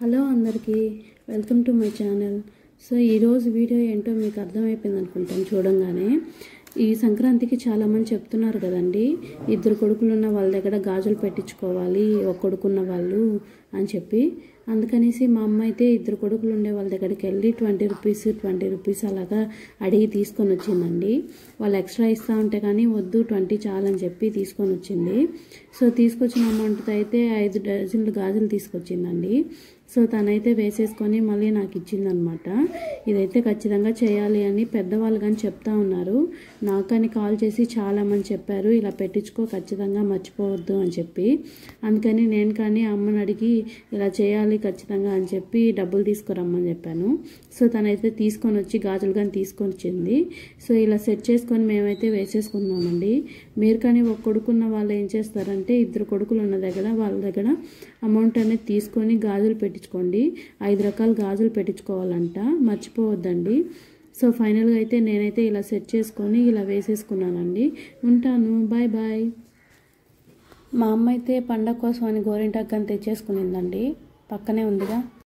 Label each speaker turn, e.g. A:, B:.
A: hello అందరికీ welcome to my channel so ఈరోజు video ఏంటో మీకు అర్థమైపోయింది అనుకుంటాను చూడంగానే ఈ సంక్రాంతికి చాలామంది చెప్తున్నారు కదండి ఇద్దరు కొడుకులు ఉన్న వాళ్ళ దగ్గర గాజులు పెట్టించుకోవాలి ఒక కొడుకున్న వాళ్ళు అని చెప్పి అందుకనేసి మా అమ్మ అయితే ఇద్దరు కొడుకులు ఉండే వాళ్ళ దగ్గరికి వెళ్ళి ట్వంటీ రూపీస్ ట్వంటీ రూపీస్ అలాగా అడిగి తీసుకొని వచ్చిందండి వాళ్ళు ఎక్స్ట్రా ఇస్తూ ఉంటే కానీ వద్దు ట్వంటీ చాలని చెప్పి తీసుకొని వచ్చింది సో తీసుకొచ్చిన అమౌంట్తో అయితే ఐదు డజన్లు గాజులు తీసుకొచ్చిందండి సో తనైతే వేసేసుకొని మళ్ళీ నాకు ఇచ్చిందనమాట ఇదైతే ఖచ్చితంగా చేయాలి అని పెద్దవాళ్ళు కానీ చెప్తా ఉన్నారు నాకని కాల్ చేసి చాలామంది చెప్పారు ఇలా పెట్టించుకో ఖచ్చితంగా మర్చిపోవద్దు అని చెప్పి అందుకని నేను కానీ అమ్మని అడిగి ఇలా చేయాలి ఖచ్చితంగా అని చెప్పి డబ్బులు తీసుకురమ్మని చెప్పాను సో తనైతే తీసుకొని వచ్చి గాజులు కానీ తీసుకొని వచ్చింది సో ఇలా సెట్ చేసుకొని మేమైతే వేసేసుకున్నామండి మీరు కానీ ఒక కొడుకున్న వాళ్ళు ఏం చేస్తారంటే ఇద్దరు కొడుకులు ఉన్న దగ్గర వాళ్ళ దగ్గర అమౌంట్ అనేది తీసుకొని గాజులు పెట్టించుకోండి ఐదు రకాల గాజులు పెట్టించుకోవాలంట మర్చిపోవద్దండి సో ఫైనల్గా అయితే నేనైతే ఇలా సెట్ చేసుకొని ఇలా వేసేసుకున్నానండి ఉంటాను బాయ్ బాయ్ మా అమ్మ అయితే పండగ కోసం అని గోరింటాకు కానీ తెచ్చేసుకునిందండి పక్కనే ఉందిగా